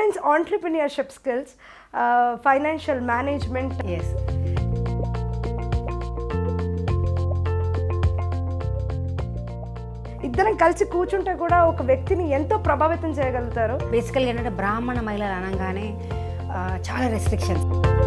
immense entrepreneurship skills, uh, financial management. Yes ఇద్దరం కలిసి కూర్చుంటే కూడా ఒక వ్యక్తిని ఎంతో ప్రభావితం చేయగలుగుతారు బేసికల్గా ఏంటంటే బ్రాహ్మణ మహిళలు అనగానే ఆ, చాలా రెస్ట్రిక్షన్స్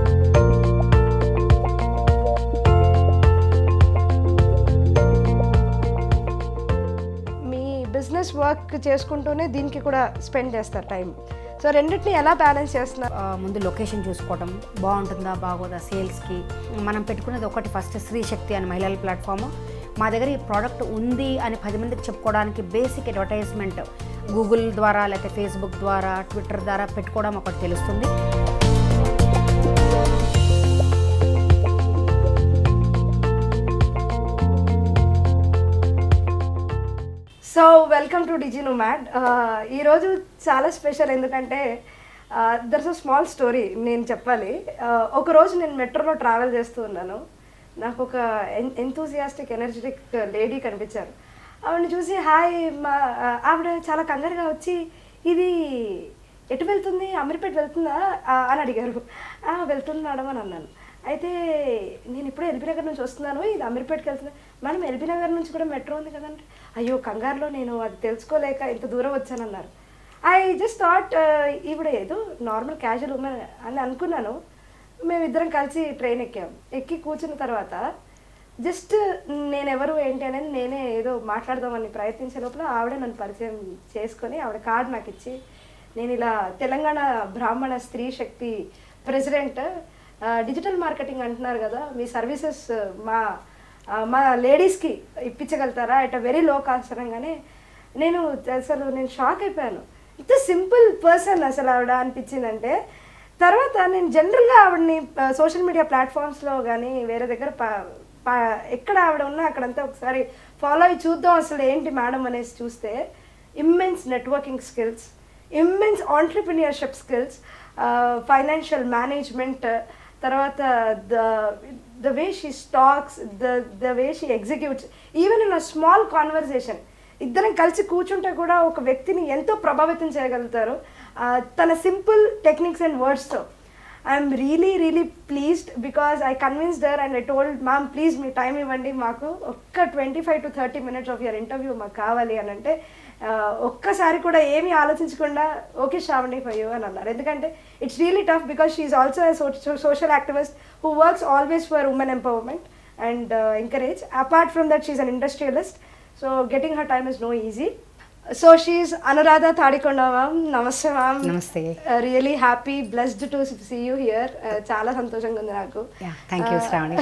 మీ బిజినెస్ వర్క్ చేసుకుంటూనే దీనికి కూడా స్పెండ్ చేస్తారు టైం సో రెండింటిని ఎలా బ్యాలెన్స్ చేస్తున్నారు ముందు లొకేషన్ చూసుకోవడం బాగుంటుందా బాగోదా సేల్స్కి మనం పెట్టుకున్నది ఒకటి ఫస్ట్ స్త్రీ శక్తి అని మహిళల ప్లాట్ఫామ్ మా దగ్గర ఈ ప్రోడక్ట్ ఉంది అని పది మందికి చెప్పుకోవడానికి బేసిక్ అడ్వర్టైజ్మెంట్ గూగుల్ ద్వారా లేకపోతే ఫేస్బుక్ ద్వారా ట్విట్టర్ ద్వారా పెట్టుకోవడం ఒకటి తెలుస్తుంది సో వెల్కమ్ టు డిజిను మ్యాడ్ ఈరోజు చాలా స్పెషల్ ఎందుకంటే దర్స్ అ స్మాల్ స్టోరీ నేను చెప్పాలి Uh, ఒక రోజు నేను మెట్రోలో ట్రావెల్ చేస్తూ ఉన్నాను నాకు ఒక ఎంతూజియాస్టిక్ ఎనర్జెటిక్ లేడీ కనిపించారు ఆవిడని చూసి హాయ్ మా uh, ఆవిడ చాలా కంగారుగా వచ్చి ఇది ఎటు వెళ్తుంది అమీర్పేట వెళ్తుందా Uh, అని అడిగారు "ఆ, వెళ్తుంది మేడం అని అన్నాను అయితే నేను ఇప్పుడే ఎల్బీ నగర్ నుంచి వస్తున్నాను ఇది అమీర్పేటకి వెళ్తున్నా మనం ఎల్బీ నగర్ నుంచి కూడా మెట్రో ఉంది కదంటే అయ్యో కంగారులో నేను అది తెలుసుకోలేక ఇంత దూరం వచ్చానన్నారు ఐ జస్ట్ థాట్ ఈవిడ ఏదో నార్మల్ క్యాజువల్ ఉమెన్ అని అనుకున్నాను మేమిద్దరం కలిసి ట్రైన్ ఎక్కాం ఎక్కి కూర్చున్న తర్వాత జస్ట్ నేను ఎవరు ఏంటి అనేది నేనే ఏదో మాట్లాడదామని ప్రయత్నించే లోపల ఆవిడ నన్ను పరిచయం చేసుకొని ఆవిడ కార్డు నాకు ఇచ్చి నేను ఇలా తెలంగాణ బ్రాహ్మణ స్త్రీ శక్తి ప్రెసిడెంట్ డిజిటల్ మార్కెటింగ్ అంటున్నారు కదా మీ సర్వీసెస్ మా ఆ, మా లేడీస్కి ఇప్పించగలుగుతారా అట్ వెరీ లో కాస్ట్ అనగానే నేను అసలు నేను షాక్ అయిపోయాను ఇంత సింపుల్ పర్సన్ అసలు ఆవిడ అనిపించిందంటే తర్వాత నేను జనరల్గా ఆవిడని సోషల్ మీడియా ప్లాట్ఫామ్స్లో కానీ వేరే దగ్గర ప- ప- ఎక్కడ ఆవిడ ఉన్నా అక్కడంతా ఒకసారి ఫాలో అయ్యి చూద్దాం అసలు ఏంటి మేడం అనేసి చూస్తే immense networking skills immense entrepreneurship skills financial management తర్వాత the the way she stocks the the way she executes even in a small conversation ఇద్దరం కలిసి కూర్చుంటే కూడా ఒక వ్యక్తిని ఎంతో ప్రభావితం చేయగలుగుతారు ఆ, తన సింపుల్ టెక్నిక్స్ అండ్ వర్డ్స్తో I'm really really pleased because I convinced her and I told ma'am please మీ టైం ఇవ్వండి మాకు ఒక్క twenty five to thirty minutes of your interview మాకు కావాలి అని అంటే ఆ, ఒక్కసారి కూడా ఏమీ ఆలోచించకుండా ఓకే శ్రావణి ఫర్ యూ అని అన్నారు ఎందుకంటే it's really tough because she also social activist who works always for women empowerment and encourage apart from that she an industrialist so getting her time is no easy so she Anuradha Tadikonda ma'am నమస్తే ma'am నమస్తే really happy blessed to see you here చాలా సంతోషంగా ఉంది నాకు Yeah, thank you, Sravani.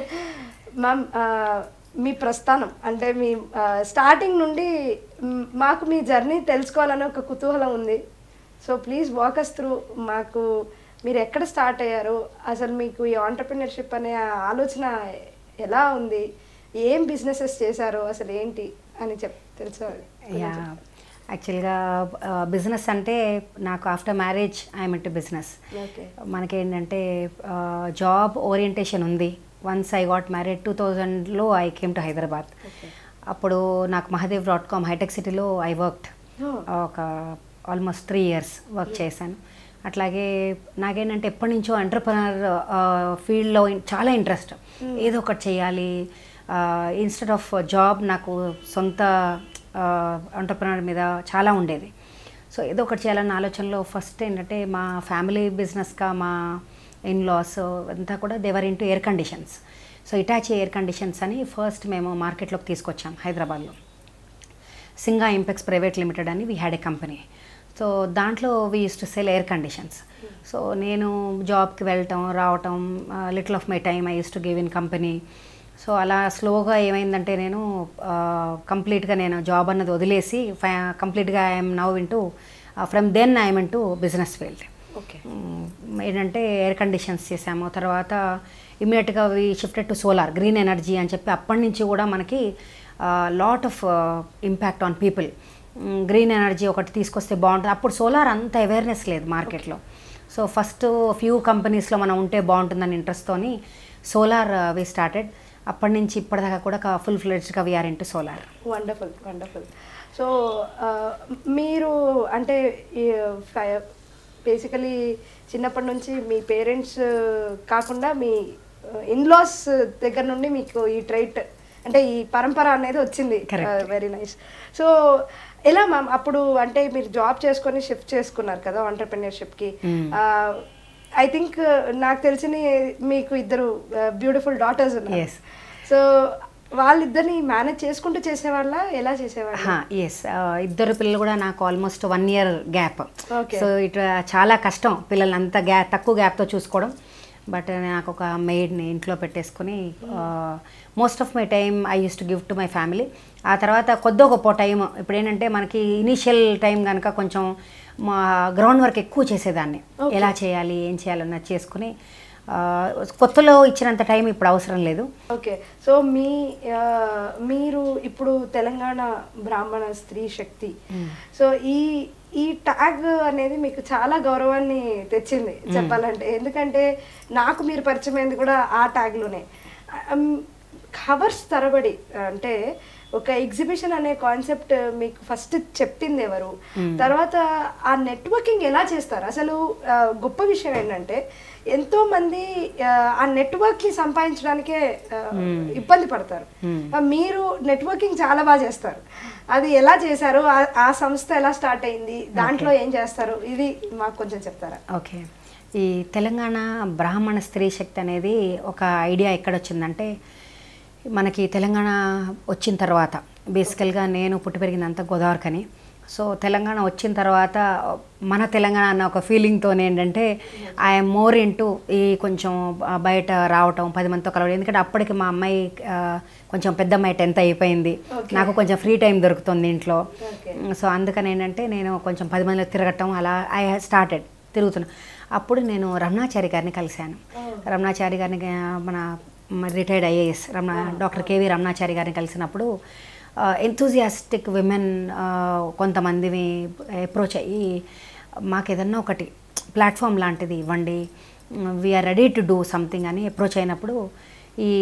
Ma'am మీ ప్రస్థానం అంటే మీ starting నుండి మ్, మాకు మీ జర్నీ తెలుసుకోవాలని ఒక కుతూహలం ఉంది సో ప్లీజ్ వాకస్ త్రూ మాకు మీరు ఎక్కడ స్టార్ట్ అయ్యారు అసలు మీకు ఈ ఆంటర్ప్రినర్షిప్ అనే ఆ ఆలోచన ఎలా ఉంది ఏం బిజినెసెస్ చేశారు అసలు ఏంటి అని చెప్ తెలుసు యా యాక్చువల్గా బిజినెస్ అంటే నాకు after marriage I'm into business okay మనకేంటంటే జాబ్ ఓరియంటేషన్ ఉంది once I got married two థౌజండ్లో ఐ కేమ్ టు హైదరాబాద్ అప్పుడు నాకు మహాదేవ్ డాట్ కామ్ హైటెక్ సిటీలో ఐ వర్క్డ్ Oh. ఒక ఆల్మోస్ట్ త్రీ ఇయర్స్ వర్క్ చేశాను అట్లాగే నాకేంటంటే ఎప్పటి నుంచో ఎంటర్ప్రనర్ ఫీల్డ్లో చాలా ఇంట్రెస్ట్ ఏదో ఒకటి చేయాలి ఇన్స్టెడ్ ఆఫ్ జాబ్ నాకు సొంత ఎంటర్ప్రనర్ మీద చాలా ఉండేది సో ఏదో ఒకటి చేయాలన్న ఆలోచనలో ఫస్ట్ ఏంటంటే మా ఫ్యామిలీ బిజినెస్గా మా ఇన్లాస్ అంతా కూడా they were into air conditions so Hitachi air conditions అని ఫస్ట్ మేము మార్కెట్లోకి తీసుకొచ్చాం హైదరాబాద్లో సింగా ఇంపెక్స్ ప్రైవేట్ లిమిటెడ్ అని we had a company so దాంట్లో we use to sell air conditions so నేను జాబ్కి వెళ్ళటం రావటం little of my time I use to give in company so అలా స్లోగా ఏమైందంటే నేను కంప్లీట్గా నేను జాబ్ అన్నది వదిలేసి కంప్లీట్గా I'm now into from then I'm into business field okay hmm, ఏంటంటే ఎయిర్ కండిషన్స్ చేసాము తర్వాత ఇమీడియట్గా we shifted to solar green energy అని చెప్పి అప్పటి నుంచి కూడా మనకి lot of impact on people green energy ఒకటి తీసుకొస్తే బాగుంటుంది అప్పుడు సోలార్ అంత అవేర్నెస్ లేదు మార్కెట్లో సో ఫస్ట్ ఫ్యూ కంపెనీస్లో మనం ఉంటే బాగుంటుందని ఇంట్రెస్ట్తోని సోలార్ వి స్టార్టెడ్ అప్పటి నుంచి ఇప్పటిదాకా కూడా ఫుల్ ఫ్లెడ్జ్గా we're into solar wonderful wonderful so మీరు అంటే ఈ ఫై- బేసికలీ చిన్నప్పటి నుంచి మీ పేరెంట్స్ కాకుండా మీ ఇన్లాస్ దగ్గర నుండి మీకు ఈ ట్రైట్ అంటే ఈ పరంపర అనేది వచ్చింది Correct. వెరీ నైస్ సో ఎలా మ్యామ్ అప్పుడు అంటే మీరు జాబ్ చేసుకొని షిఫ్ట్ చేసుకున్నారు కదా ఆంటర్ప్రినర్షిప్కి ఐ థింక్ నాకు తెలిసిన మీకు ఇద్దరు బ్యూటిఫుల్ డాటర్స్ ఉన్నారు Yes. సో వాళ్ళిద్దరిని మేనేజ్ చేసుకుంటూ చేసేవాళ్ళ ఎలా చేసేవాళ్ళ ఎస్ ఇద్దరు పిల్లలు కూడా నాకు almost one year gap Okay. So ఇటు చాలా కష్టం పిల్లల్ని అంత గ్యా తక్కువ గ్యాప్తో చూసుకోవడం బట్ నాకు ఒక మెయిడ్ని ఇంట్లో పెట్టేసుకుని most of my time I use to give to my family ఆ తర్వాత కొద్దో గొప్ప టైం ఇప్పుడు ఏంటంటే మనకి ఇనీషియల్ టైం కనుక కొంచెం మా గ్రౌండ్ వర్క్ ఎక్కువ చేసేదాన్ని Okay. ఎలా చేయాలి ఏం చేయాలన్నది చేసుకుని ఆ, కొత్తలో ఇచ్చినంత టైం ఇప్పుడు అవసరం లేదు ఓకే సో మీ ఆ, మీరు ఇప్పుడు తెలంగాణ బ్రాహ్మణ స్త్రీ శక్తి సో ఈ ఈ ట్యాగ్ అనేది మీకు చాలా గౌరవాన్ని తెచ్చింది చెప్పాలంటే ఎందుకంటే నాకు మీరు పరిచయం అయింది కూడా ఆ ట్యాగ్లోనే కవర్స్ తరబడి అంటే ఒక ఎగ్జిబిషన్ అనే కాన్సెప్ట్ మీకు ఫస్ట్ చెప్పింది ఎవరు తర్వాత ఆ నెట్వర్కింగ్ ఎలా చేస్తారు అసలు ఆ, గొప్ప విషయం ఏంటంటే ఎంతో మంది ఆ, ఆ నెట్వర్క్ ని సంపాదించడానికే ఆ, ఇబ్బంది పడతారు ఆ, మీరు నెట్వర్కింగ్ చాలా బాగా చేస్తారు అది ఎలా చేశారు ఆ- ఆ సంస్థ ఎలా స్టార్ట్ అయింది దాంట్లో ఏం చేస్తారు ఇది మాకు కొంచెం చెప్తారా ఓకే ఈ తెలంగాణ బ్రాహ్మణ స్త్రీ శక్తి అనేది ఒక ఐడియా ఎక్కడ వచ్చిందంటే మనకి తెలంగాణ వచ్చిన తర్వాత బేసికల్గా నేను పుట్టి పెరిగిందంతా గోదావరికని సో తెలంగాణ వచ్చిన తర్వాత మన తెలంగాణ అన్న ఒక ఫీలింగ్తో ఏంటంటే ఐఎమ్ మోర్ ఇంటూ ఈ కొంచెం ఆ, బయట రావటం పది మందితో కలవడం ఎందుకంటే అప్పటికి మా అమ్మాయి ఆ, కొంచెం పెద్ద అమ్మాయి టెన్త్ అయిపోయింది Okay. నాకు కొంచెం ఫ్రీ టైం దొరుకుతుంది ఇంట్లో Okay. సో అందుకని ఏంటంటే నేను కొంచెం పది మందిలో తిరగటం అలా ఐ స్టార్టెడ్ తిరుగుతున్నా అప్పుడు నేను రమణాచారి గారిని కలిశాను రమణాచారి గారిని గా- మన retired IAS Ramana doctor KV Ramanachari గారిని కలిసినప్పుడు ఎంతూజియాస్టిక్ విమెన్ కొంతమందిని అప్రోచ్ అయ్యి మాకు ఏదన్నా ఒకటి ప్లాట్ఫామ్ లాంటిది ఇవ్వండి we're ready to do something అని అప్రోచ్ అయినప్పుడు ఈ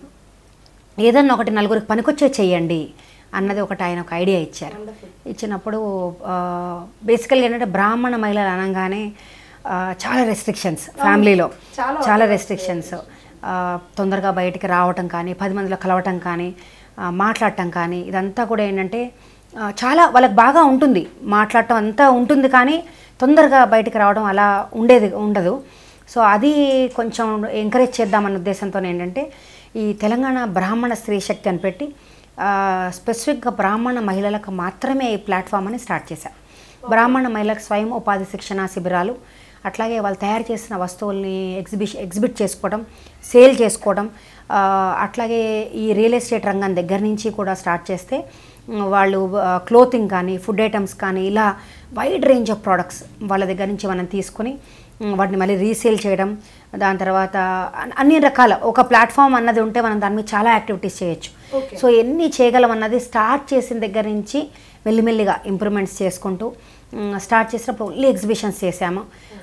ఏదన్నా ఒకటి నలుగురికి పనికొచ్చే చెయ్యండి అన్నది ఒకటి ఆయన ఒక ఐడియా ఇచ్చారు ఇచ్చినప్పుడు బేసికల్గా ఏంటంటే బ్రాహ్మణ మహిళలు అనగానే ఆ, చాలా రెస్ట్రిక్షన్స్ ఫ్యామిలీలో చాలా చాలా రెస్ట్రిక్షన్స్ తొందరగా బయటికి రావటం కానీ పది మందిలో కలవటం కానీ ఆ, మాట్లాడటం కానీ ఇదంతా కూడా ఏంటంటే ఆ, చాలా వాళ్ళకి బాగా ఉంటుంది మాట్లాడటం అంతా ఉంటుంది కానీ తొందరగా బయటికి రావడం అలా ఉండేది ఉండదు సో అది కొంచెం ఎంకరేజ్ చేద్దామన్న ఉద్దేశంతో ఏంటంటే ఈ తెలంగాణ బ్రాహ్మణ స్త్రీ శక్తి అని పెట్టి ఆ, స్పెసిఫిక్గా బ్రాహ్మణ మహిళలకు మాత్రమే ఈ ప్లాట్ఫామ్ అని స్టార్ట్ చేశారు బ్రాహ్మణ మహిళలకు స్వయం ఉపాధి శిక్షణ శిబిరాలు అట్లాగే వాళ్ళు తయారు చేసిన వస్తువుల్ని ఎగ్జిబిషన్ ఎగ్జిబిట్ చేసుకోవడం సేల్ చేసుకోవడం ఆ, అట్లాగే ఈ రియల్ ఎస్టేట్ రంగం దగ్గర నుంచి కూడా స్టార్ట్ చేస్తే ఉమ్, వాళ్ళు క్లోతింగ్ కానీ ఫుడ్ ఐటమ్స్ కానీ ఇలా వైడ్ రేంజ్ ఆఫ్ ప్రోడక్ట్స్ వాళ్ళ దగ్గర నుంచి మనం తీసుకొని ఉమ్, వాటిని మళ్ళీ రీసేల్ చేయడం దాని తర్వాత అన్- అన్ని రకాల ఒక ప్లాట్ఫామ్ అన్నది ఉంటే మనం దాని మీద చాలా యాక్టివిటీస్ చేయొచ్చు Okay. సో ఎన్ని చేయగలం అన్నది స్టార్ట్ చేసిన దగ్గర నుంచి మెల్లిమెల్లిగా ఇంప్రూవ్మెంట్స్ చేసుకుంటూ మ్, స్టార్ట్ చేసినప్పుడు ఓన్లీ ఎగ్జిబిషన్స్ చేసాము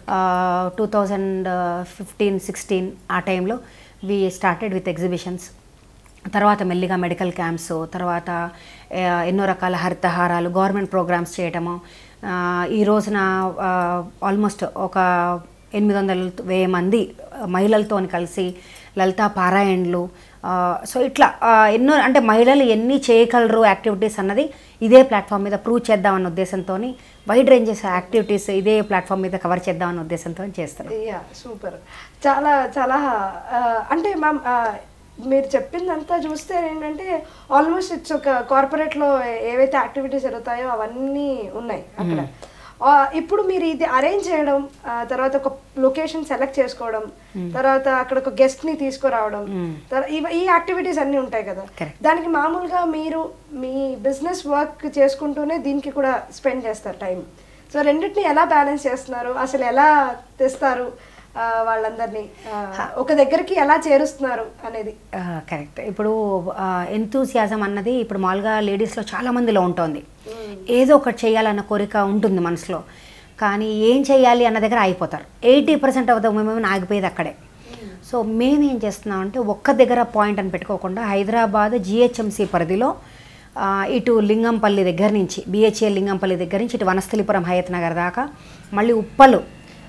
టూ థౌజండ్ ఫిఫ్టీన్ సిక్స్టీన్ ఆ టైంలో వి స్టార్టెడ్ విత్ ఎగ్జిబిషన్స్ తర్వాత మెల్లిగా మెడికల్ క్యాంప్స్ తర్వాత ఆ, ఎన్నో రకాల హరితహారాలు గవర్నమెంట్ ప్రోగ్రామ్స్ చేయటము ఆ, ఈ రోజున ఆల్మోస్ట్ ఒక ఎనిమిది వందల వెయ్యి మంది మహిళలతో కలిసి లలితా పారాయణలు ఆ, సో ఇట్లా ఆ, ఎన్నో అంటే మహిళలు ఎన్ని చేయగలరు యాక్టివిటీస్ అన్నది ఇదే ప్లాట్ఫామ్ మీద ప్రూవ్ చేద్దామన్న ఉద్దేశంతో వైడ్ రేంజెస్ యాక్టివిటీస్ ఇదే ప్లాట్ఫామ్ మీద కవర్ చేద్దామన్న ఉద్దేశంతో చేస్తాను యా సూపర్ చాలా చాలా ఆ, అంటే మ్యామ్ ఆ, మీరు చెప్పిందంతా చూస్తే ఏంటంటే ఆల్మోస్ట్ ఇట్స్ ఒక కార్పొరేట్లో ఏవైతే యాక్టివిటీస్ జరుగుతాయో అవన్నీ ఉన్నాయి అక్కడ ఆ, ఇప్పుడు మీరు ఇది అరేంజ్ చేయడం ఆ, తర్వాత ఒక లొకేషన్ సెలెక్ట్ చేసుకోవడం తర్వాత అక్కడ ఒక గెస్ట్ ని తీసుకురావడం తర్వా- ఇవ- ఈ యాక్టివిటీస్ అన్నీ ఉంటాయి కదా Correct. దానికి మామూలుగా మీరు మీ బిజినెస్ వర్క్ చేసుకుంటూనే దీనికి కూడా స్పెండ్ చేస్తారు టైం సో రెండింటిని ఎలా బ్యాలెన్స్ చేస్తున్నారు అసలు ఎలా తెస్తారు ఆ, వాళ్ళందరినీ ఆ, ఒక దగ్గరికి ఎలా చేరుస్తున్నారు అనేది కరెక్ట్ ఇప్పుడు ఎంతూసియాజం అన్నది ఇప్పుడు మామూలుగా లేడీస్లో చాలా మందిలో ఉంటుంది ఏదో ఒకటి చేయాలన్న కోరిక ఉంటుంది మనసులో కానీ ఏం చేయాలి అన్న దగ్గర ఆగిపోతారు eighty percent of the women ఆగిపోయేది అక్కడే సో మేము ఏం చేస్తున్నాం అంటే ఒక్క దగ్గర పాయింట్ అని పెట్టుకోకుండా హైదరాబాద్ జిహెచ్ఎంసీ పరిధిలో ఆ, ఇటు లింగంపల్లి దగ్గర నుంచి బిహెచ్ఎల్ లింగంపల్లి దగ్గర నుంచి ఇటు వనస్థలిపురం హయత్ నగర్ దాకా మళ్ళీ ఉప్పలు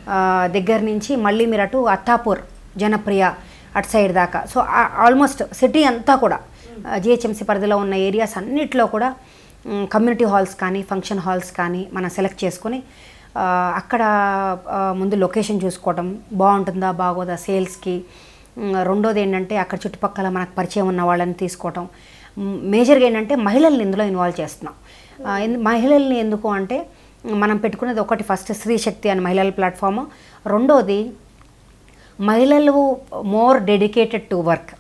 ఆ, దగ్గర నుంచి మళ్ళీ మీరు అటు అత్తాపూర్ జనప్రియ అటు సైడ్ దాకా సో ఆల్మోస్ట్ సిటీ అంతా కూడా జిహెచ్ఎంసీ పరిధిలో ఉన్న ఏరియాస్ అన్నిట్లో కూడా కమ్యూనిటీ హాల్స్ కానీ ఫంక్షన్ హాల్స్ కానీ మనం సెలెక్ట్ చేసుకొని ఆ, అక్కడ ఆ, ముందు లొకేషన్ చూసుకోవటం బాగుంటుందా బాగోదా సేల్స్కి మ్, రెండోది ఏంటంటే అక్కడ చుట్టుపక్కల మనకు పరిచయం ఉన్న వాళ్ళని తీసుకోవటం మ్, మేజర్గా ఏంటంటే మహిళల్ని ఇందులో ఇన్వాల్వ్ చేస్తున్నాం ఆ, ఎందు- మహిళల్ని ఎందుకు అంటే మనం పెట్టుకున్నది ఒకటి ఫస్ట్ స్త్రీ శక్తి అని మహిళల ప్లాట్ఫామ్ రెండోది మహిళలు more dedicated to work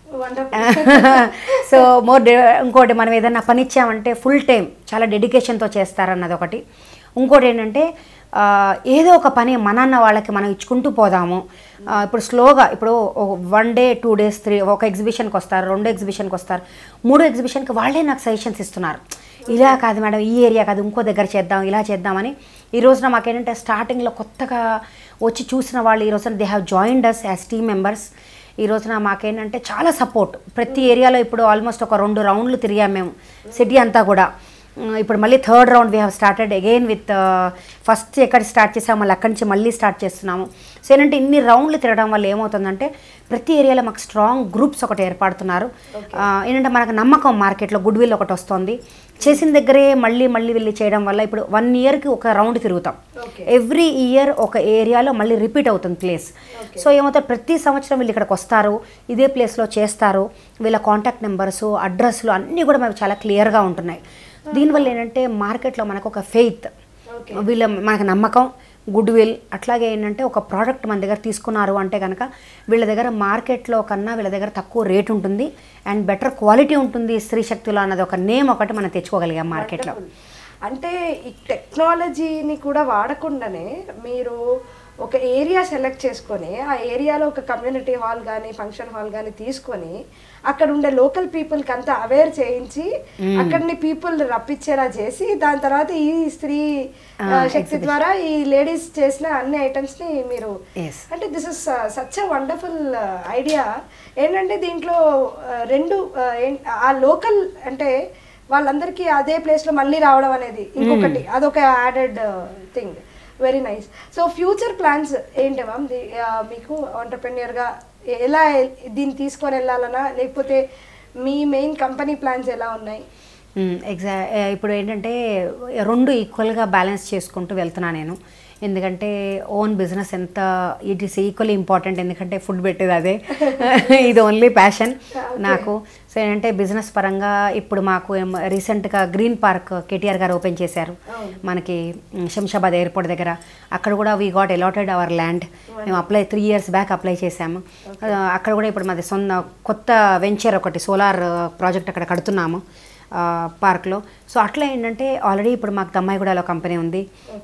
so more ఇంకోటి మనం ఏదైనా పని ఇచ్చామంటే ఫుల్ టైం చాలా డెడికేషన్తో చేస్తారన్నది ఒకటి ఇంకోటి ఏంటంటే ఆ, ఏదో ఒక పని మనన్న వాళ్ళకి మనం ఇచ్చుకుంటూ పోదాము ఆ, ఇప్పుడు స్లోగా ఇప్పుడు one day two days three ఒక ఎగ్జిబిషన్కి వస్తారు రెండు ఎగ్జిబిషన్కి వస్తారు మూడో ఎగ్జిబిషన్కి వాళ్ళే నాకు సజెషన్స్ ఇస్తున్నారు ఇలా కాదు మేడం ఈ ఏరియా కాదు ఇంకో దగ్గర చేద్దాం ఇలా చేద్దామని ఈ రోజున మాకేంటంటే స్టార్టింగ్లో కొత్తగా వచ్చి చూసిన వాళ్ళు ఈ రోజున they have joined us as team members ఈ రోజున మాకేంటంటే చాలా సపోర్ట్ ప్రతి ఏరియాలో ఇప్పుడు ఆల్మోస్ట్ ఒక రెండు రౌండ్లు తిరిగాం మేము సిటీ అంతా కూడా ఉమ్, ఇప్పుడు మళ్ళీ third round we have started again with first ఎక్కడ స్టార్ట్ చేసాము మళ్ళీ అక్కడి నుంచి మళ్ళీ స్టార్ట్ చేస్తున్నాము సో ఏంటంటే ఇన్ని రౌండ్లు తిరగడం వల్ల ఏమవుతుందంటే ప్రతి ఏరియాలో మాకు స్ట్రాంగ్ గ్రూప్స్ ఒకటి ఏర్పడుతున్నారు ఆ, ఏంటంటే మనకు నమ్మకం మార్కెట్లో గుడ్ విల్ ఒకటి వస్తుంది చేసిన దగ్గరే మళ్ళీ మళ్ళీ వెళ్ళి చేయడం వల్ల ఇప్పుడు వన్ ఇయర్కి ఒక రౌండ్ తిరుగుతాం Okay. ఎవ్రీ ఇయర్ ఒక ఏరియాలో మళ్ళీ రిపీట్ అవుతుంది ప్లేస్ సో ఏమవుతుంది ప్రతి సంవత్సరం వీళ్ళు ఇక్కడికి వస్తారు ఇదే ప్లేస్లో చేస్తారు వీళ్ళ కాంటాక్ట్ నెంబర్స్ అడ్రస్లు అన్నీ కూడా మనకు చాలా క్లియర్గా ఉంటున్నాయి దీనివల్ల ఏంటంటే మార్కెట్లో మనకు ఒక ఫెయిత్ Okay. వీళ్ళ మనకు నమ్మకం గుడ్ విల్ అట్లాగే ఏంటంటే ఒక ప్రోడక్ట్ మన దగ్గర తీసుకున్నారు అంటే కనుక వీళ్ళ దగ్గర మార్కెట్లో కన్నా వీళ్ళ దగ్గర తక్కువ రేట్ ఉంటుంది అండ్ బెటర్ క్వాలిటీ ఉంటుంది స్త్రీ శక్తిలో అన్నది ఒక నేమ్ ఒకటి మనం తెచ్చుకోగలిగాం మార్కెట్లో Wonderful. అంటే ఈ టెక్నాలజీని కూడా వాడకుండానే మీరు ఒక ఏరియా సెలెక్ట్ చేసుకొని ఆ ఏరియాలో ఒక కమ్యూనిటీ హాల్ కానీ ఫంక్షన్ హాల్ కానీ తీసుకొని అక్కడ ఉండే లోకల్ పీపుల్కి అంతా అవేర్ చేయించి అక్కడిని పీపుల్ రప్పించేలా చేసి దాని తర్వాత ఈ స్త్రీ ఆ, ఆ, శక్తి ద్వారా ఈ లేడీస్ చేసిన అన్ని ఐటమ్స్ ని మీరు Yes. అంటే this is such a wonderful idea ఏంటంటే దీంట్లో ఆ, రెండు ఆ, ఏం- ఆ లోకల్ అంటే వాళ్ళందరికీ అదే ప్లేస్ లో మళ్ళీ రావడం అనేది ఇంకొకటి అదొక added thing very nice so future plans ఏంటి మ్యామ్ ది- ఆ, మీకు entrepreneur గా ఎలా దీన్ని తీసుకొని వెళ్ళాలనా లేకపోతే మీ మెయిన్ కంపెనీ ప్లాన్స్ ఎలా ఉన్నాయి ఎగ్జా ఇప్పుడు ఏంటంటే రెండు ఈక్వల్గా బ్యాలెన్స్ చేసుకుంటూ వెళ్తున్నా నేను ఎందుకంటే ఓన్ బిజినెస్ ఎంత ఇట్ ఈస్ ఈక్వల్లీ ఇంపార్టెంట్ ఎందుకంటే ఫుడ్ పెట్టేది అదే ఇది ఓన్లీ ప్యాషన్ నాకు సో ఏంటంటే బిజినెస్ పరంగా ఇప్పుడు మాకు రీసెంట్గా గ్రీన్ పార్క్ కేటీఆర్ గారు ఓపెన్ చేశారు అవును. మనకి మ్, శంషాబాద్ ఎయిర్పోర్ట్ దగ్గర అక్కడ కూడా we got allotted our land మేము apply three years back apply చేశాము ఆ, అక్కడ కూడా ఇప్పుడు మాది సొంత కొత్త వెంచర్ ఒకటి సోలార్ ప్రాజెక్ట్ అక్కడ కడుతున్నాము ఆ, పార్క్లో సో అట్లా ఏంటంటే ఆల్రెడీ ఇప్పుడు మాకు దమ్మాయిగూడలో కంపెనీ ఉంది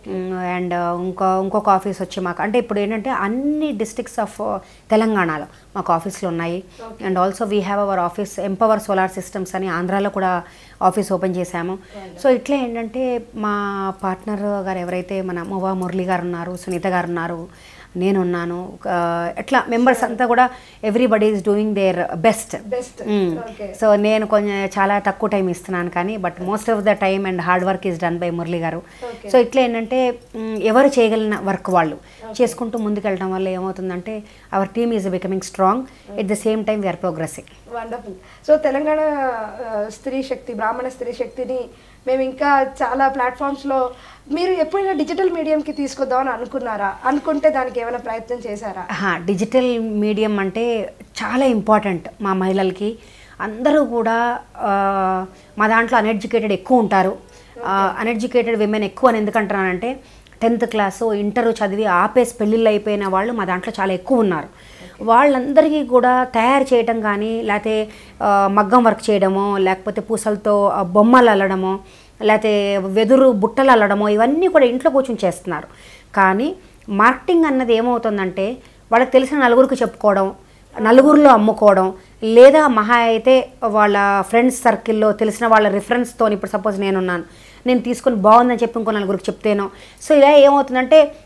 అండ్ ఇంకో ఇంకొక ఆఫీస్ వచ్చి మాకు అంటే ఇప్పుడు ఏంటంటే అన్ని డిస్ట్రిక్ట్స్ ఆఫ్ తెలంగాణలో మాకు ఆఫీసులు ఉన్నాయి and also we have our office empower solar systems అని ఆంధ్రాలో కూడా ఆఫీస్ ఓపెన్ చేశాము సో ఇట్లా ఏంటంటే మా పార్ట్నర్ గారు ఎవరైతే మన మువా మురళి గారు ఉన్నారు సునీత గారు ఉన్నారు నేనున్నాను ఒక ఎట్లా మెంబర్స్ అంతా కూడా everybody is doing their best best okay so నేను కొంచెం చాలా తక్కువ టైం ఇస్తున్నాను కానీ but most of the time and hard work is done by Murali గారు Okay. సో ఇట్లా ఏంటంటే మ్, ఎవరు చేయగలిగిన వర్క్ వాళ్ళు చేసుకుంటూ ముందుకెళ్ళడం వల్ల ఏమవుతుందంటే our team is becoming strong at the same time we're progressing wonderful so Telangana ఆ, స్త్రీ శక్తి బ్రాహ్మణ స్త్రీ శక్తిని మేము ఇంకా చాలా ప్లాట్ఫామ్స్ లో మీరు ఎప్పుడైనా డిజిటల్ మీడియంకి తీసుకొద్దామని అనుకున్నారా అనుకుంటే దానికి ఏమైనా ప్రయత్నం చేశారా డిజిటల్ మీడియం అంటే చాలా ఇంపార్టెంట్ మా మహిళలకి అందరూ కూడా ఆ, మా దాంట్లో అన్ఎడ్యుకేటెడ్ ఎక్కువ ఉంటారు అన్ఎడ్యుకేటెడ్ విమెన్ ఎక్కువ అని ఎందుకంటున్నానంటే టెన్త్ క్లాసు ఇంటర్ చదివి ఆపేసి పెళ్ళిళ్ళు అయిపోయిన వాళ్ళు మా దాంట్లో చాలా ఎక్కువ ఉన్నారు వాళ్ళందరికీ కూడా తయారు చేయటం కానీ లేకపోతే ఆ, మగ్గం వర్క్ చేయడమో లేకపోతే పూసలతో ఆ, బొమ్మలు అల్లడమో లేకపోతే వెదురు బుట్టలు అల్లడమో ఇవన్నీ కూడా ఇంట్లో కూర్చొని చేస్తున్నారు కానీ మార్కెటింగ్ అన్నది ఏమవుతుందంటే వాళ్ళకి తెలిసిన నలుగురికి చెప్పుకోవడం నలుగురిలో అమ్ముకోవడం లేదా మహా అయితే వాళ్ళ ఫ్రెండ్స్ సర్కిల్లో తెలిసిన వాళ్ళ రిఫరెన్స్తో ఇప్పుడు సపోజ్ నేనున్నాను నేను తీసుకొని బాగుందని చెప్పి ఇంకో నలుగురికి చెప్తేనో సో ఇలా ఏమవుతుందంటే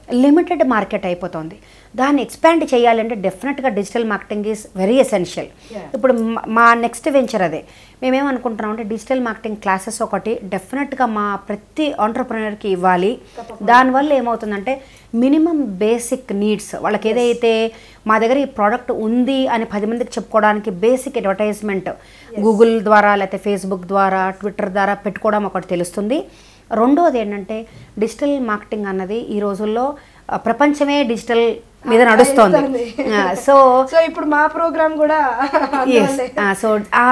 లిమిటెడ్ మార్కెట్ అయిపోతుంది దాన్ని ఎక్స్పాండ్ చేయాలంటే డెఫినెట్గా digital marketing is very essential Yeah. ఇప్పుడు మా- మా నెక్స్ట్ వెంచర్ అదే మేమేమనుకుంటున్నాం అంటే డిజిటల్ మార్కెటింగ్ క్లాసెస్ ఒకటి డెఫినెట్గా మా ప్రతి ఆంటర్ప్రినర్కి ఇవ్వాలి దానివల్ల ఏమవుతుందంటే మినిమం బేసిక్ నీడ్స్ వాళ్ళకి ఏదైతే మా దగ్గర ఈ ప్రోడక్ట్ ఉంది అని పది మందికి చెప్పుకోవడానికి బేసిక్ అడ్వర్టైజ్మెంట్ గూగుల్ ద్వారా లేకపోతే ఫేస్బుక్ ద్వారా ట్విట్టర్ ద్వారా పెట్టుకోవడం ఒకటి తెలుస్తుంది రెండోది ఏంటంటే డిజిటల్ మార్కెటింగ్ అన్నది ఈ రోజుల్లో ఆ, ప్రపంచమే డిజిటల్ మీద నడుస్తోంది సో సో ఇప్పుడు మా ప్రోగ్రామ్ కూడా ఎస్ అందువల్లే. సో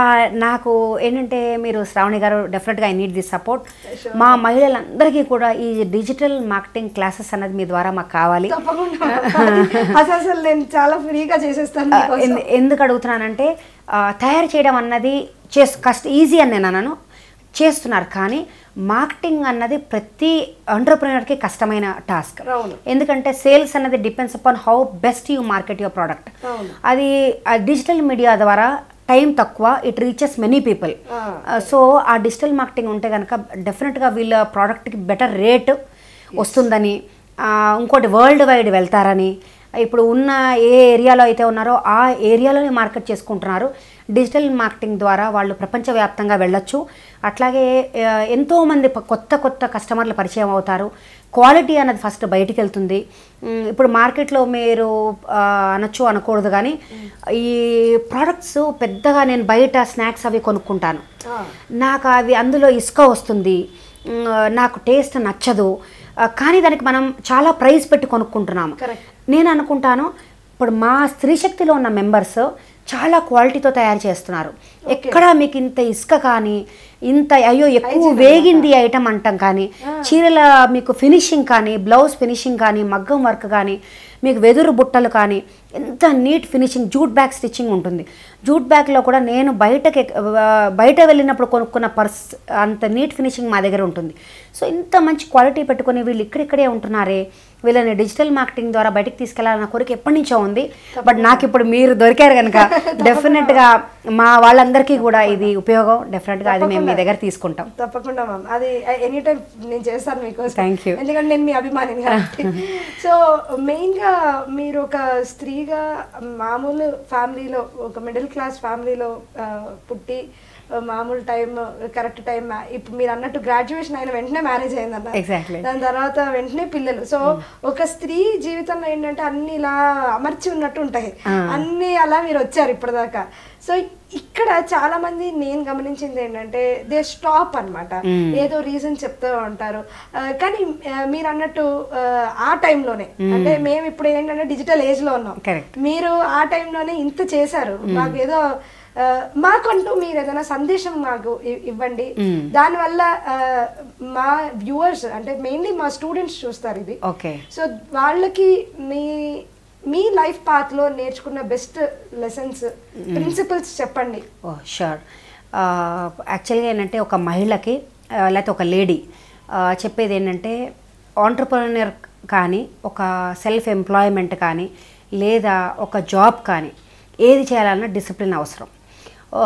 నాకు ఏంటంటే మీరు శ్రావణి గారు డెఫినెట్గా ఐ నీడ్ దిస్ సపోర్ట్ మా మహిళలందరికీ కూడా ఈ డిజిటల్ మార్కెటింగ్ క్లాసెస్ అన్నది మీ ద్వారా మాకు కావాలి తప్పకుండా అసలు అసలు నేను చాలా ఫ్రీగా చేసేస్తాను ఆ, మీకోసం. ఎందు- ఎందుకు అడుగుతున్నానంటే ఆ, తయారు చేయడం అన్నది చేస్ కష్ట ఈజీ అని నేను అన్నాను చేస్తున్నారు కానీ మార్కెటింగ్ అన్నది ప్రతి ఎంటర్ప్రినర్కి కష్టమైన టాస్క్ అవును. ఎందుకంటే సేల్స్ అన్నది depends upon how best you market your product అవును. అది డిజిటల్ మీడియా ద్వారా టైం తక్కువ ఇట్ రీచెస్ మెనీ పీపుల్ ఆ. సో ఆ డిజిటల్ మార్కెటింగ్ ఉంటే కనుక డెఫినెట్గా వీళ్ళ ప్రోడక్ట్కి బెటర్ రేట్ వస్తుందని ఆ, ఇంకోటి వరల్డ్ వైడ్ వెళ్తారని ఇప్పుడు ఉన్న ఏ ఏరియాలో అయితే ఉన్నారో ఆ ఏరియాలోనే మార్కెట్ చేసుకుంటున్నారు డిజిటల్ మార్కెటింగ్ ద్వారా వాళ్ళు ప్రపంచవ్యాప్తంగా వెళ్ళొచ్చు అట్లాగే ఆ, ఎంతోమంది ప- కొత్త కొత్త కస్టమర్లు పరిచయం అవుతారు క్వాలిటీ అన్నది ఫస్ట్ బయటికి వెళ్తుంది ఉమ్, ఇప్పుడు మార్కెట్లో మీరు ఆ, అనొచ్చు అనకూడదు కానీ ఈ ప్రోడక్ట్స్ పెద్దగా నేను బయట స్నాక్స్ అవి కొనుక్కుంటాను ఆ. నాకు అవి అందులో ఇసుక వస్తుంది ఉమ్, నాకు టేస్ట్ నచ్చదు ఆ, కానీ దానికి మనం చాలా ప్రైస్ పెట్టి కొనుక్కుంటున్నాము Correct. నేను అనుకుంటాను ఇప్పుడు మా స్త్రీ శక్తిలో ఉన్న మెంబర్స్ చాలా క్వాలిటీతో తయారు చేస్తున్నారు ఎక్కడ మీకు ఇంత ఇసుక కానీ ఇంత అయ్యో ఎక్కువ వేగింది ఐటమ్ అంటాం కానీ చీరల మీకు ఫినిషింగ్ కానీ బ్లౌజ్ ఫినిషింగ్ కానీ మగ్గం వర్క్ కానీ మీకు వెదురు బుట్టలు కానీ ఎంత neat finishing jute bag stitching ఉంటుంది జూట్ బ్యాగ్లో కూడా నేను బయటకి ఆ, బయట వెళ్ళినప్పుడు కొనుక్కున్న పర్స్ అంత నీట్ ఫినిషింగ్ మా దగ్గర ఉంటుంది సో ఇంత మంచి క్వాలిటీ పెట్టుకొని వీళ్ళు ఇక్కడిక్కడే ఉంటున్నారే వీళ్ళని డిజిటల్ మార్కెటింగ్ ద్వారా బయటకు తీసుకెళ్లాలన్న కోరిక ఎప్పటి నుంచో ఉంది బట్ నాకు ఇప్పుడు మీరు దొరికారు కనుక డెఫినెట్గా మా వాళ్ళందరికీ కూడా ఇది ఉపయోగం డెఫినెట్గా అది మేము మీ దగ్గర తీసుకుంటాం తప్పకుండా మ్యామ్ అది ఎనీ టైం నేను చేస్తాను మీకోసం Thank you. ఎందుకంటే నేను మీ అభిమానిని కాబట్టి సో మెయిన్గా మీరు ఒక స్త్రీగా మామూలు ఫ్యామిలీలో ఒక మిడిల్ క్లాస్ ఫ్యామిలీలో ఆ, పుట్టి ఆ, మామూలు టైం కరెక్ట్ టైం ఇప్పుడు మీరు అన్నట్టు గ్రాడ్యుయేషన్ అయిన వెంటనే మ్యారేజ్ అయిందన్న Exactly. దాని తర్వాత వెంటనే పిల్లలు సో ఒక స్త్రీ జీవితంలో ఏంటంటే అన్ని ఇలా అమర్చి ఉన్నట్టు ఉంటాయి అన్ని అలా మీరు వచ్చారు ఇప్పటిదాకా సో ఇక్కడ చాలా మంది నేను గమనించింది ఏంటంటే దే స్టాప్ అన్నమాట ఏదో రీజన్ చెప్తూ ఉంటారు ఆ, కానీ ఆ, మీరు అన్నట్టు ఆ, ఆ టైంలోనే అంటే మేము ఇప్పుడు ఏంటంటే డిజిటల్ ఏజ్ లో ఉన్నాం Correct. మీరు ఆ టైంలోనే ఇంత చేశారు మాకు ఏదో ఆ, మాకంటూ మీరు ఏదైనా సందేశం మాకు ఇ- ఇవ్వండి దానివల్ల ఆ, మా వ్యూవర్స్ అంటే మెయిన్లీ మా స్టూడెంట్స్ చూస్తారు ఇది ఓకే సో వాళ్ళకి మీ మీ లైఫ్ పాత్ లో నేర్చుకున్న బెస్ట్ లెసన్స్ ప్రిన్సిపల్స్ చెప్పండి ఓ షూర్ యాక్చువల్గా ఏంటంటే ఒక మహిళకి ఆ, లేకపోతే ఒక లేడీ చెప్పేది ఏంటంటే ఆంటర్ప్రనర్ కానీ ఒక సెల్ఫ్ ఎంప్లాయ్మెంట్ కానీ లేదా ఒక జాబ్ కానీ ఏది చేయాలన్నా డిసిప్లిన్ అవసరం ఆ,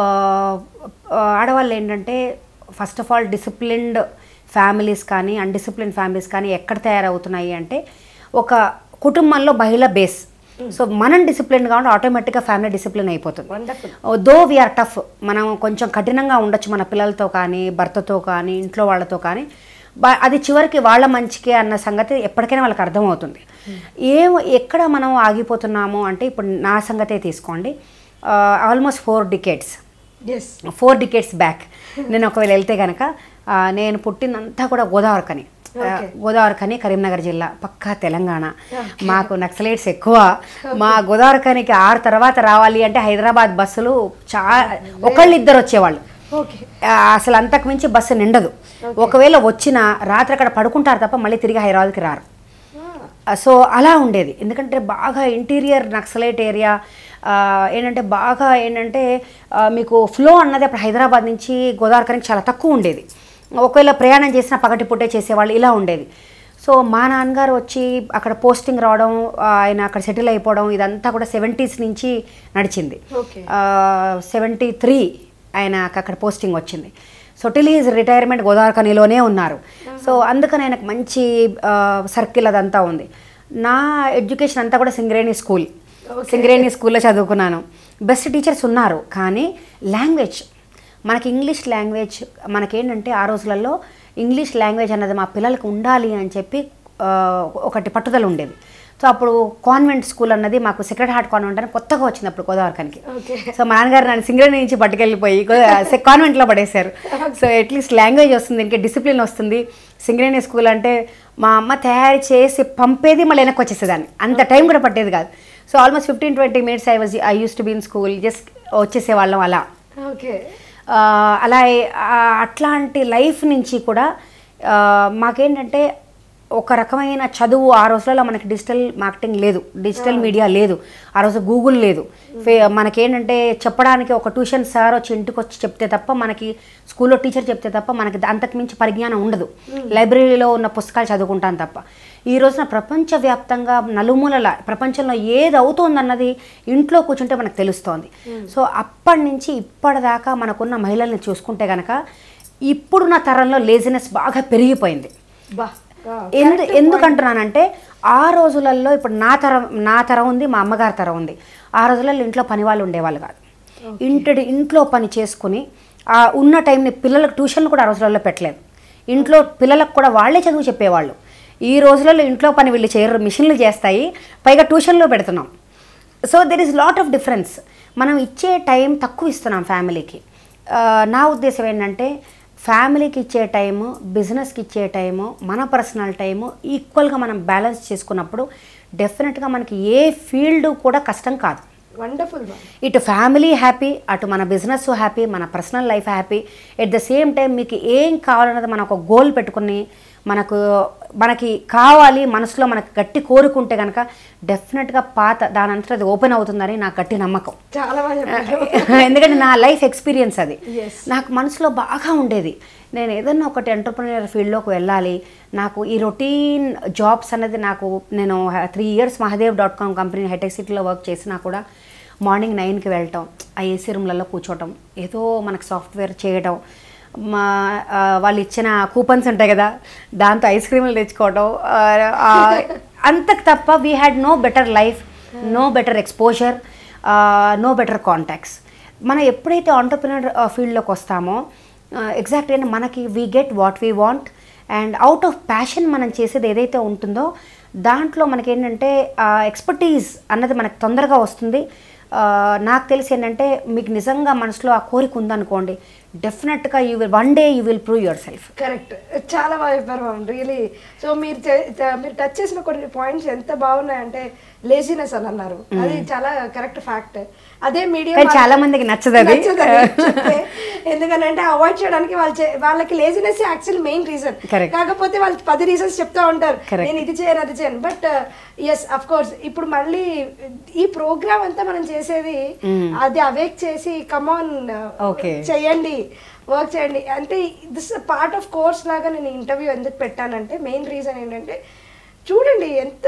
ఆ, ఆడవాళ్ళు ఏంటంటే first of all disciplined families కానీ అన్డిసిప్లిన్ ఫ్యామిలీస్ కానీ ఎక్కడ తయారవుతున్నాయి అంటే ఒక కుటుంబంలో మహిళ బేస్ సో మనం డిసిప్లిన్గా ఉంటే ఆటోమేటిక్గా ఫ్యామిలీ డిసిప్లిన్ అయిపోతుంది వండర్ఫుల్ దో వీఆర్ టఫ్ మనం కొంచెం కఠినంగా ఉండొచ్చు మన పిల్లలతో కానీ భర్తతో కానీ ఇంట్లో వాళ్ళతో కానీ బ- అది చివరికి వాళ్ళ మంచికే అన్న సంగతి ఎప్పటికైనా వాళ్ళకి అర్థమవుతుంది ఏం ఎక్కడ మనం ఆగిపోతున్నాము అంటే ఇప్పుడు నా సంగతే తీసుకోండి almost four decades yes four decades back నేను ఒకవేళ వెళ్తే కనుక ఆ, నేను పుట్టినంతా కూడా గోదావరి కని ఆ, గోదావరి కని కరీంనగర్ జిల్లా పక్కా తెలంగాణ మాకు నక్సలైట్స్ ఎక్కువ మా గోదావరి కనికి ఆరు తర్వాత రావాలి అంటే హైదరాబాద్ బస్సులు చా ఒకళ్ళు ఇద్దరు వచ్చేవాళ్ళు ఓకే ఆ, అసలు అంతకు మించి బస్సు నిండదు ఒకవేళ వచ్చినా రాత్రి అక్కడ పడుకుంటారు తప్ప మళ్ళీ తిరిగి హైదరాబాద్కి రారు ఆ, సో అలా ఉండేది ఎందుకంటే బాగా ఇంటీరియర్ నక్సలైట్ ఏరియా ఆ, ఏంటంటే బాగా ఏంటంటే ఆ, మీకు ఫ్లో అన్నది అప్పుడు హైదరాబాద్ నుంచి గోదావరికి చాలా తక్కువ ఉండేది ఒకవేళ ప్రయాణం చేసినా పగటి పుట్టే చేసేవాళ్ళు ఇలా ఉండేది సో మా నాన్నగారు వచ్చి అక్కడ పోస్టింగ్ రావడం ఆ, ఆయన అక్కడ సెటిల్ అయిపోవడం ఇదంతా కూడా సెవెంటీస్ నుంచి నడిచింది ఓకే సెవెంటీ త్రీ ఆయనకు అక్కడ పోస్టింగ్ వచ్చింది సో టిల్ ఈజ్ రిటైర్మెంట్ గోదావరి ఖనిలోనే ఉన్నారు సో అందుకని ఆయనకు మంచి సర్కిల్ అదంతా ఉంది నా ఎడ్యుకేషన్ అంతా కూడా సింగరేణి స్కూల్ సింగరేణి స్కూల్లో చదువుకున్నాను బెస్ట్ టీచర్స్ ఉన్నారు కానీ లాంగ్వేజ్ మనకి ఇంగ్లీష్ లాంగ్వేజ్ మనకేంటంటే ఆ రోజులలో ఇంగ్లీష్ లాంగ్వేజ్ అన్నది మా పిల్లలకు ఉండాలి అని చెప్పి ఆ, ఒకటి పట్టుదల ఉండేది సో అప్పుడు కాన్వెంట్ స్కూల్ అన్నది మాకు సెక్రెట్ హార్ట్ కాన్వెంట్ అని కొత్తగా వచ్చింది అప్పుడు గోదావరికానికి ఓకే సో మా నాన్నగారు నన్ను సింగరేణి నుంచి పట్టుకెళ్ళిపోయి కాన్వెంట్లో పడేశారు సో అట్లీస్ట్ లాంగ్వేజ్ వస్తుంది ఇంకా డిసిప్లిన్ వస్తుంది సింగరేణి స్కూల్ అంటే మా అమ్మ తయారు చేసి పంపేది మళ్ళీ వెనక్కి వచ్చేసేదాన్ని అంత టైం కూడా పట్టేది కాదు so almost fifteen twenty minutes I was I use to be in school just వచ్చేసేవాళ్ళం అలా ఓకే ఆ, అలా ఆ, అట్లాంటి లైఫ్ నుంచి కూడా ఆ, మాకేంటంటే ఒక రకమైన చదువు ఆ రోజులలో మనకి డిజిటల్ మార్కెటింగ్ లేదు డిజిటల్ మీడియా లేదు ఆ రోజు గూగుల్ లేదు ఫే మనకేంటంటే చెప్పడానికి ఒక ట్యూషన్ సార్ వచ్చి ఇంటికి వచ్చి చెప్తే తప్ప మనకి స్కూల్లో టీచర్ చెప్తే తప్ప మనకి అంతకు మించి పరిజ్ఞానం ఉండదు లైబ్రరీలో ఉన్న పుస్తకాలు చదువుకుంటాం తప్ప ఈ రోజున ప్రపంచవ్యాప్తంగా నలుమూలల ప్రపంచంలో ఏది అవుతోందన్నది ఇంట్లో కూర్చుంటే మనకు తెలుస్తోంది సో అప్పటి నుంచి ఇప్పటిదాకా మనకున్న మహిళల్ని చూసుకుంటే కనుక ఇప్పుడున్న తరంలో లేజినెస్ బాగా పెరిగిపోయింది బా ఆ, ఎందు ఎందుకంటున్నానంటే ఆ రోజులలో ఇప్పుడు నా తరం నా తరం ఉంది మా అమ్మగారి తరం ఉంది ఆ రోజులలో ఇంట్లో పని వాళ్ళు ఉండేవాళ్ళు కాదు ఇంటి ఇంట్లో పని చేసుకుని ఆ ఉన్న టైంని పిల్లలకు ట్యూషన్లు కూడా ఆ రోజులలో పెట్టలేదు ఇంట్లో పిల్లలకు కూడా వాళ్ళే చదువు చెప్పేవాళ్ళు ఈ రోజులలో ఇంట్లో పని వీళ్ళు చేయరు మిషన్లు చేస్తాయి పైగా ట్యూషన్లో పెడుతున్నాం so there is lot of difference మనం ఇచ్చే టైం తక్కువ ఇస్తున్నాం ఫ్యామిలీకి ఆ, నా ఉద్దేశం ఏంటంటే ఫ్యామిలీకి ఇచ్చే టైము బిజినెస్కి ఇచ్చే టైము మన పర్సనల్ టైము ఈక్వల్గా మనం బ్యాలెన్స్ చేసుకున్నప్పుడు డెఫినెట్గా మనకి ఏ ఫీల్డ్ కూడా కష్టం కాదు వండర్ఫుల్ మ్యామ్ ఇటు ఫ్యామిలీ హ్యాపీ అటు మన బిజినెస్ హ్యాపీ మన personal life happy at the same time మీకు ఏం కావాలన్నది మనం ఒక గోల్ పెట్టుకుని మనకు మనకి కావాలి మనసులో మనకి గట్టి కోరుకుంటే కనుక డెఫినెట్గా పాత దాని అంతా అది ఓపెన్ అవుతుందని నాకు గట్టి నమ్మకం చాలా బాగా చెప్పారు ఎందుకంటే నా లైఫ్ ఎక్స్పీరియన్స్ అది Yes. నాకు మనసులో బాగా ఉండేది నేను ఏదన్నా ఒకటి ఎంటర్ప్రినర్ ఫీల్డ్లోకి వెళ్ళాలి నాకు ఈ రొటీన్ జాబ్స్ అనేది నాకు నేను three years Mahadev dot com company hitech సిటీలో వర్క్ చేసినా కూడా మార్నింగ్ నైన్కి వెళ్ళటం ఆ ఏసీ రూమ్లలో కూర్చోవటం ఏదో మనకు సాఫ్ట్వేర్ చేయడం మా ఆ, వాళ్ళు ఇచ్చిన కూపన్స్ ఉంటాయి కదా దాంతో ఐస్ క్రీములు తెచ్చుకోవడం ఆ, ఆ, అంతకు తప్ప we had no better life no better exposure no better contacts మనం ఎప్పుడైతే ఆంటర్ప్రినర్ ఫీల్డ్లోకి వస్తామో ఎగ్జాక్ట్ ఏంటి మనకి we get what we want and out of passion మనం చేసేది ఏదైతే ఉంటుందో దాంట్లో మనకి ఏంటంటే ఎక్స్పర్టీస్ అన్నది మనకు తొందరగా వస్తుంది ఆ, నాకు తెలిసి ఏంటంటే మీకు నిజంగా మనసులో ఆ కోరిక ఉందనుకోండి డెఫినెట్గా you will one day you will prove yourself correct చాలా బాగా చెప్పారు మ్యామ్ రియలీ సో మీరు చే- చ- మీరు టచ్ చేసిన కొన్ని పాయింట్స్ ఎంత బాగున్నాయంటే లేజినెస్ అని అన్నారు అది చాలా కరెక్ట్ ఫ్యాక్ట్ అదే మీడియం కానీ చాలా మందికి నచ్చదు అది. ఎందుకంటే అవాయిడ్ చేయడానికి వాళ్ళు చే- వాళ్ళకి laziness actual main reason Correct. కాకపోతే వాళ్ళు పది రీజన్స్ చెప్తా ఉంటారు Correct. నేను ఇది చేయను అది చేయను బట్ ఎస్ అఫ్ కోర్స్ ఇప్పుడు మళ్ళీ ఈ ప్రోగ్రామ్ అంతా మనం చేసేది అది అవేక్ చేసి కమాన్ Okay. చేయండి వర్క్ చేయండి అంటే దిస్ పార్ట్ ఆఫ్ కోర్స్ లాగా నేను ఇంటర్వ్యూ ఎందుకు పెట్టానంటే మెయిన్ రీజన్ ఏంటంటే చూడండి ఎంత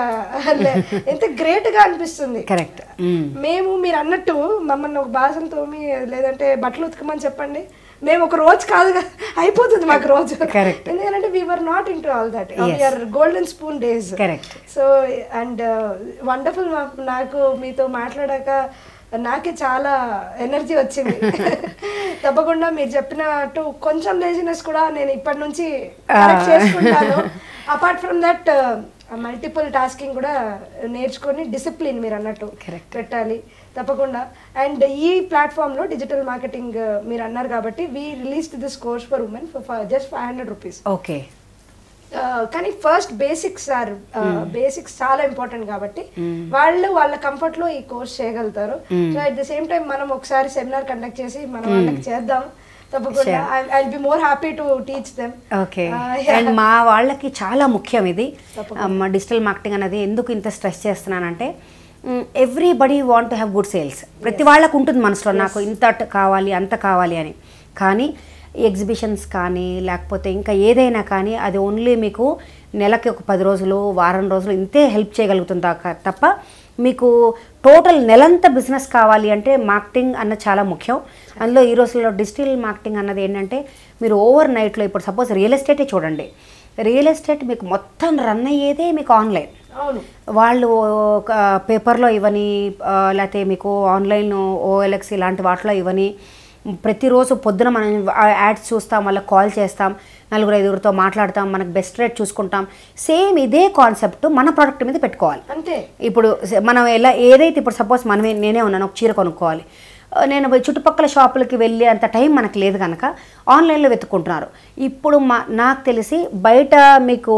ఎంత గ్రేట్ గా అనిపిస్తుంది కరెక్ట్ మేము మీరు అన్నట్టు మమ్మల్ని ఒక బాసన తోమి లేదంటే బట్టలు ఉతకమని చెప్పండి మేము ఒక రోజు కాదు కదా, అయిపోతుంది మాకు రోజు Correct. ఎందుకంటే we're not into all that Yes. We're golden spoon days Correct. So and wonderful నాకు మీతో మాట్లాడాక నాకే చాలా ఎనర్జీ వచ్చింది తప్పకుండా మీరు చెప్పినట్టు కొంచెం లేజినెస్ కూడా నేను ఇప్పటి నుంచి correct చేసుకుంటాను apart from that multiple tasking కూడా నేర్చుకొని డిసిప్లిన్ మీరు అన్నట్టు Correct. పెట్టాలి తప్పకుండా అండ్ ఈ ప్లాట్ఫామ్లో డిజిటల్ మార్కెటింగ్ మీరు అన్నారు కాబట్టి we release this course for women for just five hundred rupees okay కానీ ఫస్ట్ బేసిక్స్ ఆర్ బేసిక్స్ చాలా ఇంపార్టెంట్ కాబట్టి వాళ్ళు వాళ్ళ కంఫర్ట్ లో ఈ కోర్స్ చేయగలుగుతారు so at the same time మనం ఒకసారి సెమినార్ కండక్ట్ చేసి మనం వాళ్ళకి చేద్దాం తప్పకుండా I be more happy to teach them okay and మా వాళ్ళకి చాలా ముఖ్యం ఇది డిజిటల్ మార్కెటింగ్ అనేది ఎందుకు ఇంత స్ట్రెస్ చేస్తున్నానంటే everybody want to have good sales ప్రతి వాళ్ళకు ఉంటుంది మనసులో నాకు ఇంత ట- కావాలి అంత కావాలి అని కానీ ఎగ్జిబిషన్స్ కానీ లేకపోతే ఇంకా ఏదైనా కానీ అది ఓన్లీ మీకు నెలకి ఒక పది రోజులు వారం రోజులు ఇంతే హెల్ప్ చేయగలుగుతుంది తా- తప్ప మీకు టోటల్ నెలంతా బిజినెస్ కావాలి అంటే మార్కెటింగ్ అన్నది చాలా ముఖ్యం అందులో ఈ రోజుల్లో డిజిటల్ మార్కెటింగ్ అన్నది ఏంటంటే మీరు ఓవర్ నైట్లో ఇప్పుడు సపోజ్ రియల్ ఎస్టేటే చూడండి రియల్ ఎస్టేట్ మీకు మొత్తం రన్ అయ్యేదే మీకు ఆన్లైన్ అవును వాళ్ళు ఒక పేపర్లో ఇవ్వని ఆ, లేకపోతే మీకు ఆన్లైన్ ఓఎల్ఎక్స్ ఇలాంటి వాటిలో ఇవ్వని ప్రతిరోజు పొద్దున మనం యాడ్స్ చూస్తాం వాళ్ళకి కాల్ చేస్తాం నలుగురు ఐదుగురితో మాట్లాడతాం మనకు బెస్ట్ రేట్ చూసుకుంటాం సేమ్ ఇదే కాన్సెప్ట్ మన ప్రోడక్ట్ మీద పెట్టుకోవాలి అంతే ఇప్పుడు స- మనం ఎలా ఏదైతే ఇప్పుడు సపోజ్ మనమే నేనే ఉన్నాను ఒక చీర కొనుక్కోవాలి ఆ, నేను పోయి చుట్టుపక్కల షాపులకి వెళ్ళే అంత టైం మనకు లేదు కనుక ఆన్లైన్లో వెతుక్కుంటున్నారు ఇప్పుడు మా నాకు తెలిసి బయట మీకు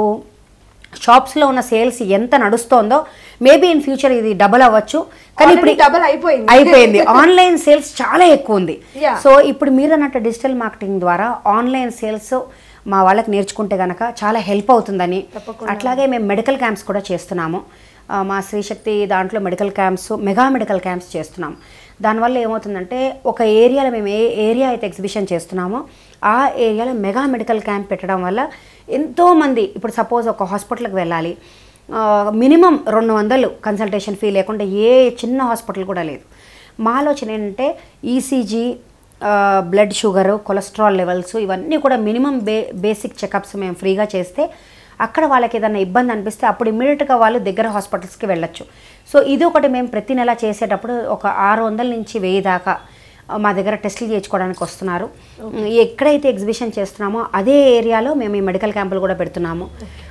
షాప్స్లో ఉన్న సేల్స్ ఎంత నడుస్తోందో మేబీ ఇన్ ఫ్యూచర్ ఇది డబల్ అవ్వచ్చు కానీ ఇప్పుడు Already double అయిపోయింది. అయిపోయింది ఆన్లైన్ సేల్స్ చాలా ఎక్కువ ఉంది Yeah. సో ఇప్పుడు మీరు అన్నట్టు డిజిటల్ మార్కెటింగ్ ద్వారా ఆన్లైన్ సేల్స్ మా వాళ్ళకి నేర్చుకుంటే గనక చాలా హెల్ప్ అవుతుందని తప్పకుండా. అట్లాగే మేము మెడికల్ క్యాంప్స్ కూడా చేస్తున్నాము ఆ, మా శ్రీశక్తి దాంట్లో medical camps mega medical camps చేస్తున్నాం దానివల్ల ఏమవుతుందంటే ఒక ఏరియాలో మేము ఏ ఏరియా అయితే ఎగ్జిబిషన్ చేస్తున్నామో ఆ ఏరియాలో మెగా మెడికల్ క్యాంప్ పెట్టడం వల్ల ఎంతోమంది ఇప్పుడు సపోజ్ ఒక హాస్పిటల్కి వెళ్ళాలి మినిమం రెండు వందలు కన్సల్టేషన్ ఫీ లేకుండా ఏ చిన్న హాస్పిటల్ కూడా లేదు మా ఆలోచన ఏంటంటే ECG blood sugar cholesterol levels ఇవన్నీ కూడా మినిమం బే బేసిక్ చెకప్స్ మేము ఫ్రీగా చేస్తే అక్కడ వాళ్ళకి ఏదైనా ఇబ్బంది అనిపిస్తే అప్పుడు ఇమ్మీడియట్గా వాళ్ళు దగ్గర హాస్పిటల్స్కి వెళ్ళొచ్చు సో ఇది ఒకటి మేము ప్రతి నెల చేసేటప్పుడు ఒక ఆరు వందల నుంచి వెయ్యి దాకా ఆ, మా దగ్గర టెస్టులు చేయించుకోవడానికి వస్తున్నారు ఎక్కడైతే ఎగ్జిబిషన్ చేస్తున్నామో అదే ఏరియాలో మేము ఈ మెడికల్ క్యాంపులు కూడా పెడుతున్నాము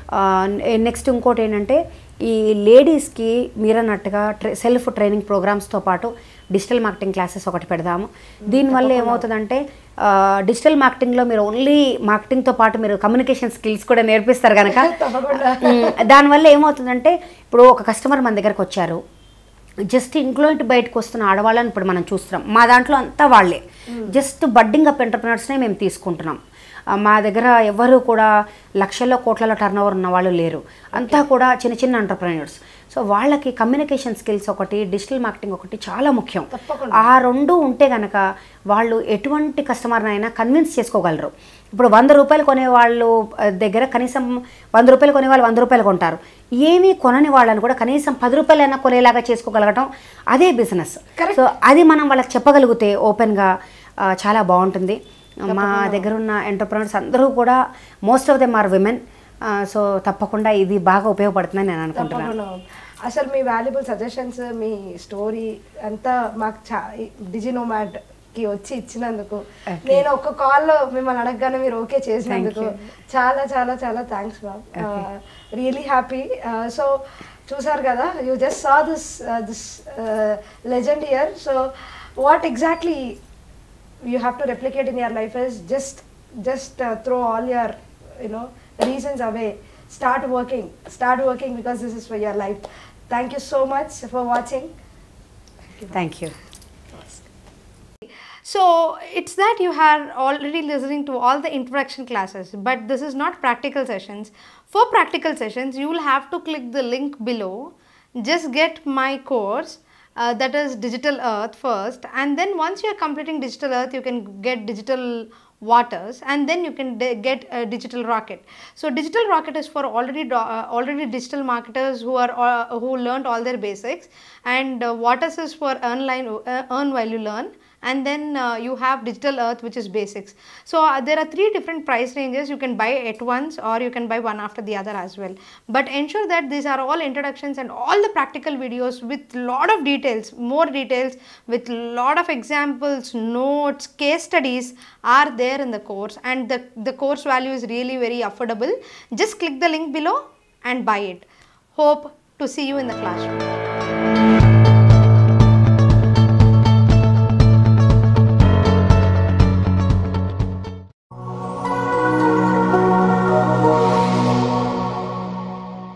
నెక్స్ట్ ఇంకోటి ఏంటంటే ఈ లేడీస్కి మీరన్నట్టుగా ట్రై సెల్ఫ్ ట్రైనింగ్ ప్రోగ్రామ్స్తో పాటు డిజిటల్ మార్కెటింగ్ క్లాసెస్ ఒకటి పెడదాము దీనివల్ల ఏమవుతుందంటే ఆ, డిజిటల్ మార్కెటింగ్లో మీరు ఓన్లీ మార్కెటింగ్తో పాటు మీరు కమ్యూనికేషన్ స్కిల్స్ కూడా నేర్పిస్తారు కనుక తప్పకుండా. ఉమ్, దానివల్ల ఏమవుతుందంటే ఇప్పుడు ఒక కస్టమర్ మన దగ్గరకు వచ్చారు జస్ట్ ఇంట్లో ఇంటి బయటకు వస్తున్న ఆడవాళ్ళని ఇప్పుడు మనం చూస్తున్నాం మా దాంట్లో అంతా వాళ్ళే జస్ట్ బడ్డింగ్ అప్ ఎంటర్ప్రినర్స్నే మేము తీసుకుంటున్నాం ఆ, మా దగ్గర ఎవరు కూడా లక్షల్లో కోట్లలో టర్న్ ఓవర్ ఉన్న వాళ్ళు లేరు అంతా కూడా చిన్న చిన్న ఎంటర్ప్రినర్స్ సో వాళ్ళకి కమ్యూనికేషన్ స్కిల్స్ ఒకటి డిజిటల్ మార్కెటింగ్ ఒకటి చాలా ముఖ్యం తప్పకుండా. ఆ రెండు ఉంటే గనక వాళ్ళు ఎటువంటి కస్టమర్నైనా కన్విన్స్ చేసుకోగలరు ఇప్పుడు వంద రూపాయలు కొనే వాళ్ళు ఆ, దగ్గర కనీసం వంద రూపాయలు కొనే వాళ్ళు వంద రూపాయలు కొంటారు ఏమీ కొనని వాళ్ళని కూడా కనీసం పది రూపాయలైనా కొనేలాగా చేసుకోగలగటం అదే బిజినెస్ Correct. సో అది మనం వాళ్ళకి చెప్పగలిగితే ఓపెన్గా ఆ, చాలా బాగుంటుంది మా దగ్గర ఉన్న ఎంటర్ప్రినర్స్ అందరూ కూడా most of them are women so తప్పకుండా ఇది బాగా ఉపయోగపడుతుందని నేను అనుకుంటున్నాను తప్పకుండా అసలు మీ వాల్యుబుల్ సజెషన్స్ మీ స్టోరీ అంతా మాకు చా డిజినోమాట్ కి వచ్చి ఇచ్చినందుకు Okay. నేను ఒక కాల్లో మిమ్మల్ని అడగగానే మీరు ఓకే చేసినందుకు Thank చాలా చాలా చాలా thanks ma'am really happy so చూసారు కదా you just saw this this legend year so what exactly you have to replicate in your life is just just uh, throw all your you know reasons away start working start working because this is for your life thank you so much for watching thank you So it's that you are already listening to all the introduction classes, but this is not practical sessions. For practical sessions, you will have to click the link below. Just get my course. Uh, that is digital earth first and then once you are completing digital earth you can get digital waters and then you can de- get a digital rocket so digital rocket is for already do- uh, already digital marketers who are uh, who learned all their basics and uh, waters is for earn line uh, earn while you learn and then uh, you have digital earth which is basics so uh, there are three different price ranges you can buy at once or you can buy one after the other as well but ensure that these are all introductions and all the practical videos with lot of details more details with lot of examples notes case studies are there in the course and the the course value is really very affordable just click the link below and buy it hope to see you in the classroom